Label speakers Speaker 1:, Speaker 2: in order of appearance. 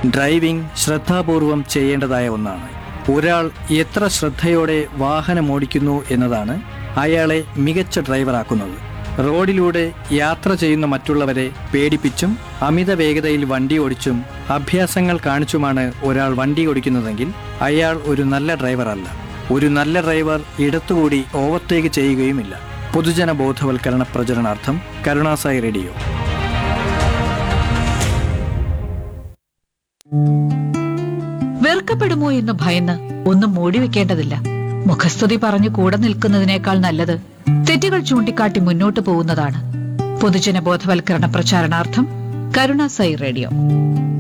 Speaker 1: driving ശ്രദ്ധാപൂർവം ചെയ്യേണ്ടതായ ഒന്നാണ് ഒരാൾ എത്ര ശ്രദ്ധയോടെ വാഹനമോടിക്കുന്നു എന്നതാണ് അയാളെ മികച്ച ഡ്രൈവറാക്കുന്നത് റോഡിലൂടെ യാത്ര ചെയ്യുന്ന മറ്റുള്ളവരെ പേടിപ്പിച്ചും അമിത വേഗതയിൽ വണ്ടി ഓടിച്ചും അഭ്യാസങ്ങൾ കാണിച്ചുമാണ് ഒരാൾ വണ്ടി ഓടിക്കുന്നതെങ്കിൽ അയാൾ ഒരു നല്ല ഡ്രൈവർ അല്ല ഒരു നല്ല ഡ്രൈവർ ഇടത്തുകൂടി ഓവർടേക്ക് ചെയ്യുകയുമില്ല പൊതുജന ബോധവൽക്കരണ പ്രചരണാർത്ഥം കരുണാസായി റേഡിയോ
Speaker 2: വെറുക്കപ്പെടുമോ എന്ന് ഭയന്ന് ഒന്നും മൂടി വെക്കേണ്ടതില്ല മുഖസ്തുതി പറഞ്ഞു കൂടെ നിൽക്കുന്നതിനേക്കാൾ നല്ലത് തെറ്റുകൾ ചൂണ്ടിക്കാട്ടി മുന്നോട്ടു പോകുന്നതാണ് പൊതുജന ബോധവൽക്കരണ പ്രചാരണാർത്ഥം കരുണ സൈ റേഡിയോ